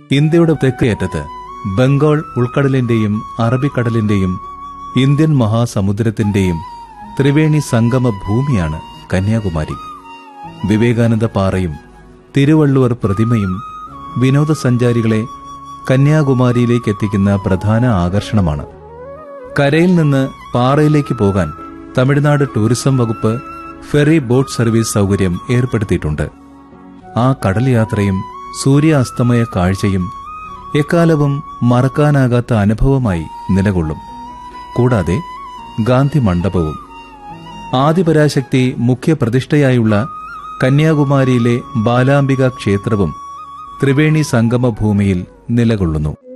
ഇന്ത്യയുടെ തെക്കേയറ്റത്ത് ബംഗാൾ ഉൾക്കടലിന്റെയും അറബിക്കടലിന്റെയും ഇന്ത്യൻ മഹാസമുദ്രത്തിന്റെയും ത്രിവേണി സംഗമ ഭൂമിയാണ് കന്യാകുമാരി വിവേകാനന്ദ പാറയും തിരുവള്ളുവർ പ്രതിമയും വിനോദസഞ്ചാരികളെ കന്യാകുമാരിയിലേക്ക് എത്തിക്കുന്ന പ്രധാന ആകർഷണമാണ് കരയിൽ നിന്ന് പാറയിലേക്ക് പോകാൻ തമിഴ്നാട് ടൂറിസം വകുപ്പ് ഫെറി ബോട്ട് സർവീസ് സൗകര്യം ഏർപ്പെടുത്തിയിട്ടുണ്ട് ആ കടൽ യാത്രയും സൂര്യാസ്തമയ കാഴ്ചയും എക്കാലവും മറക്കാനാകാത്ത അനുഭവമായി നിലകൊള്ളും കൂടാതെ ഗാന്ധി മണ്ഡപവും ആദിപരാശക്തി മുഖ്യ പ്രതിഷ്ഠയായുള്ള കന്യാകുമാരിയിലെ ബാലാംബിക ക്ഷേത്രവും ത്രിവേണി സംഗമ ഭൂമിയിൽ നിലകൊള്ളുന്നു